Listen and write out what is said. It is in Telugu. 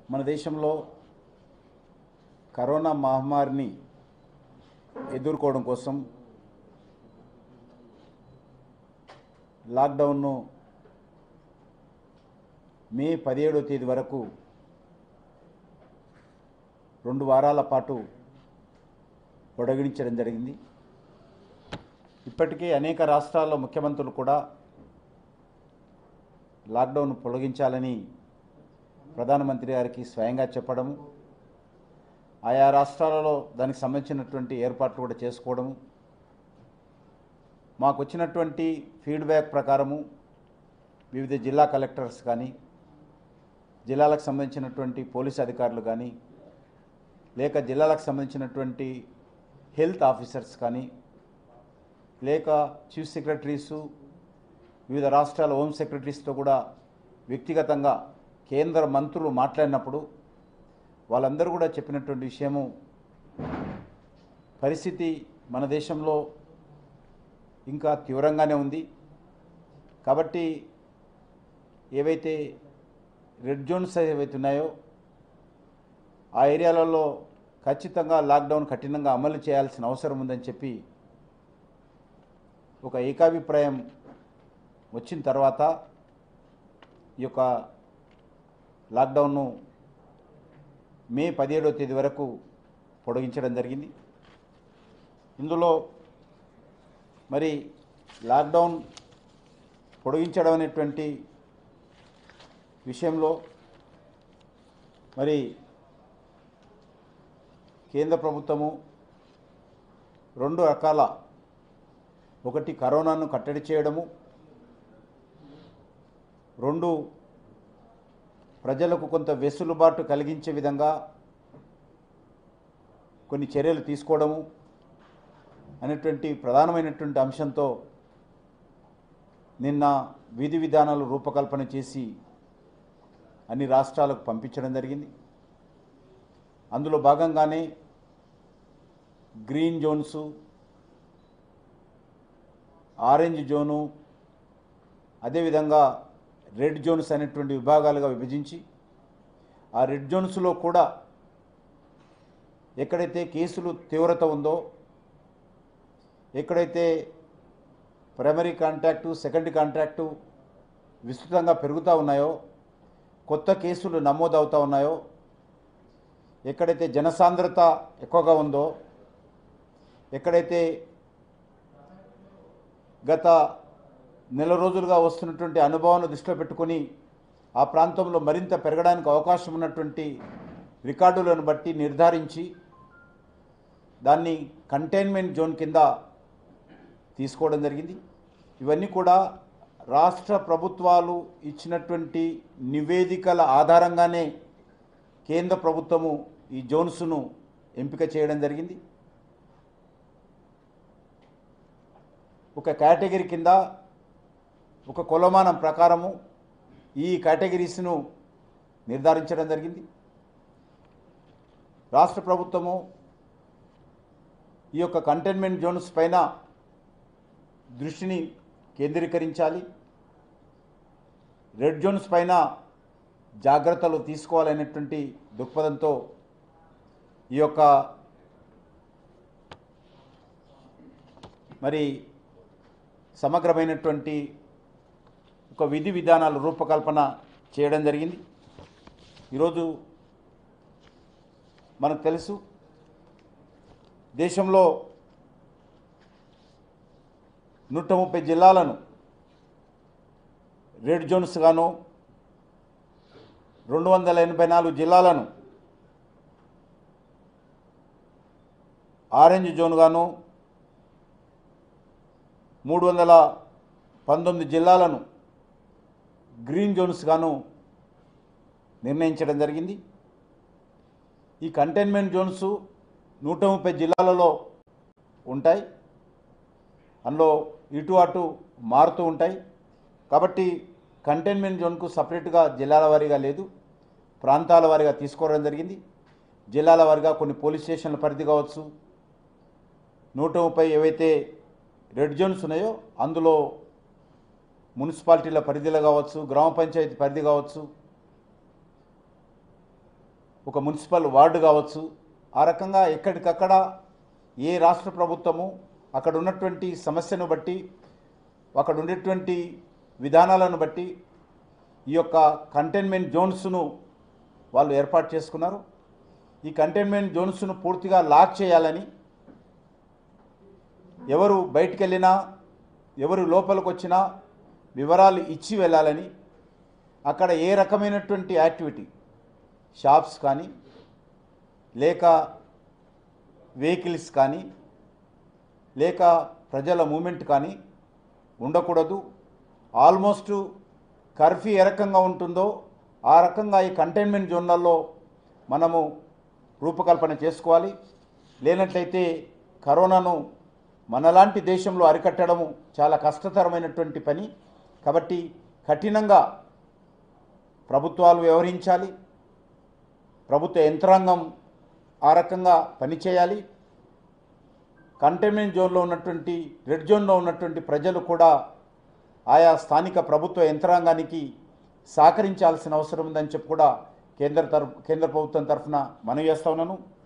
మన దేశంలో కరోనా మహమ్మారిని ఎదుర్కోవడం కోసం లాక్డౌన్ను మే పదిహేడో తేదీ వరకు రెండు వారాల పాటు పొడిగించడం జరిగింది ఇప్పటికే అనేక రాష్ట్రాల్లో ముఖ్యమంత్రులు కూడా లాక్డౌన్ పొడిగించాలని ప్రధానమంత్రి గారికి స్వయంగా చెప్పడము ఆయా రాష్ట్రాలలో దానికి సంబంధించినటువంటి ఏర్పాట్లు కూడా చేసుకోవడము మాకు వచ్చినటువంటి ఫీడ్బ్యాక్ ప్రకారము వివిధ జిల్లా కలెక్టర్స్ కానీ జిల్లాలకు సంబంధించినటువంటి పోలీస్ అధికారులు కానీ లేక జిల్లాలకు సంబంధించినటువంటి హెల్త్ ఆఫీసర్స్ కానీ లేక చీఫ్ సెక్రటరీసు వివిధ రాష్ట్రాల హోమ్ సెక్రటరీస్తో కూడా వ్యక్తిగతంగా కేంద్ర మంత్రులు మాట్లాడినప్పుడు వాళ్ళందరూ కూడా చెప్పినటువంటి విషయము పరిస్థితి మన దేశంలో ఇంకా తీవ్రంగానే ఉంది కాబట్టి ఏవైతే రెడ్ జోన్స్ ఏవైతే ఉన్నాయో ఆ ఏరియాలలో ఖచ్చితంగా లాక్డౌన్ కఠినంగా అమలు చేయాల్సిన అవసరం ఉందని చెప్పి ఒక ఏకాభిప్రాయం వచ్చిన తర్వాత ఈ యొక్క లాక్డౌన్ను మే పదిహేడవ తేదీ వరకు పొడిగించడం జరిగింది ఇందులో మరి లాక్డౌన్ పొడిగించడం అనేటువంటి విషయంలో మరి కేంద్ర ప్రభుత్వము రెండు రకాల ఒకటి కరోనాను కట్టడి చేయడము రెండు ప్రజలకు కొంత వెసులుబాటు కలిగించే విధంగా కొన్ని చర్యలు తీసుకోవడము అనేటువంటి ప్రధానమైనటువంటి అంశంతో నిన్న విధి విధానాలు రూపకల్పన చేసి అన్ని రాష్ట్రాలకు పంపించడం జరిగింది అందులో భాగంగానే గ్రీన్ జోన్సు ఆరెంజ్ జోను అదేవిధంగా రెడ్ జోన్స్ అనేటువంటి విభాగాలుగా విభజించి ఆ రెడ్ జోన్స్లో కూడా ఎక్కడైతే కేసులు తీవ్రత ఉందో ఎక్కడైతే ప్రైమరీ కాంటాక్టు సెకండరీ కాంటాక్టు విస్తృతంగా పెరుగుతూ ఉన్నాయో కొత్త కేసులు నమోదవుతూ ఉన్నాయో ఎక్కడైతే జనసాంద్రత ఎక్కువగా ఉందో ఎక్కడైతే గత నెల రోజులుగా వస్తున్నటువంటి అనుభవాన్ని దృష్టిలో పెట్టుకొని ఆ ప్రాంతంలో మరింత పెరగడానికి అవకాశం ఉన్నటువంటి రికార్డులను బట్టి నిర్ధారించి దాన్ని కంటైన్మెంట్ జోన్ కింద తీసుకోవడం జరిగింది ఇవన్నీ కూడా రాష్ట్ర ప్రభుత్వాలు ఇచ్చినటువంటి నివేదికల ఆధారంగానే కేంద్ర ప్రభుత్వము ఈ జోన్స్ను ఎంపిక చేయడం జరిగింది ఒక కేటగిరీ కింద ఒక కొలమానం ప్రకారము ఈ కేటగిరీస్ను నిర్ధారించడం జరిగింది రాష్ట్ర ప్రభుత్వము ఈ యొక్క కంటైన్మెంట్ జోన్స్ పైన దృష్టిని కేంద్రీకరించాలి రెడ్ జోన్స్ పైన జాగ్రత్తలు తీసుకోవాలనేటువంటి దృక్పథంతో ఈ యొక్క మరి సమగ్రమైనటువంటి ఒక విధి విధానాలు రూపకల్పన చేయడం జరిగింది ఈరోజు మనకు తెలుసు దేశంలో నూట ముప్పై జిల్లాలను రెడ్ జోన్స్ గాను రెండు వందల ఎనభై నాలుగు జిల్లాలను ఆరెంజ్ జోన్ గాను మూడు వందల పంతొమ్మిది జిల్లాలను గ్రీన్ జోన్స్ గాను నిర్ణయించడం జరిగింది ఈ కంటైన్మెంట్ జోన్స్ నూట ముప్పై జిల్లాలలో ఉంటాయి అందులో ఇటు అటు మారుతూ ఉంటాయి కాబట్టి కంటైన్మెంట్ జోన్కు సపరేట్గా జిల్లాల వారీగా లేదు ప్రాంతాల వారీగా తీసుకోవడం జరిగింది జిల్లాల వారీగా కొన్ని పోలీస్ స్టేషన్ల పరిధి కావచ్చు నూట ముప్పై ఏవైతే రెడ్ జోన్స్ ఉన్నాయో అందులో మున్సిపాలిటీల పరిధిలో కావచ్చు గ్రామ పంచాయతీ పరిధి కావచ్చు ఒక మున్సిపల్ వార్డు కావచ్చు ఆ రకంగా ఎక్కడికక్కడ ఏ రాష్ట్ర ప్రభుత్వము అక్కడ ఉన్నటువంటి సమస్యను బట్టి అక్కడ ఉండేటువంటి విధానాలను బట్టి ఈ యొక్క కంటైన్మెంట్ జోన్స్ను వాళ్ళు ఏర్పాటు చేసుకున్నారు ఈ కంటైన్మెంట్ జోన్స్ను పూర్తిగా లాక్ చేయాలని ఎవరు బయటికి వెళ్ళినా ఎవరు లోపలికి వచ్చినా వివరాలు ఇచ్చి వెళ్ళాలని అక్కడ ఏ రకమైనటువంటి యాక్టివిటీ షాప్స్ కానీ లేక వెహికల్స్ కానీ లేక ప్రజల మూమెంట్ కానీ ఉండకూడదు ఆల్మోస్ట్ కర్ఫ్యూ ఏ రకంగా ఉంటుందో ఆ రకంగా ఈ కంటైన్మెంట్ జోన్లలో మనము రూపకల్పన చేసుకోవాలి లేనట్లయితే కరోనాను మనలాంటి దేశంలో అరికట్టడము చాలా కష్టతరమైనటువంటి పని కాబట్టి కఠినంగా ప్రభుత్వాలు వ్యవహరించాలి ప్రభుత్వ యంత్రాంగం ఆ రకంగా పనిచేయాలి కంటైన్మెంట్ జోన్లో ఉన్నటువంటి రెడ్ జోన్లో ఉన్నటువంటి ప్రజలు కూడా ఆయా స్థానిక ప్రభుత్వ యంత్రాంగానికి సహకరించాల్సిన అవసరం ఉందని చెప్పి కూడా కేంద్ర తరఫు కేంద్ర ప్రభుత్వం తరఫున మనవి చేస్తా ఉన్నాను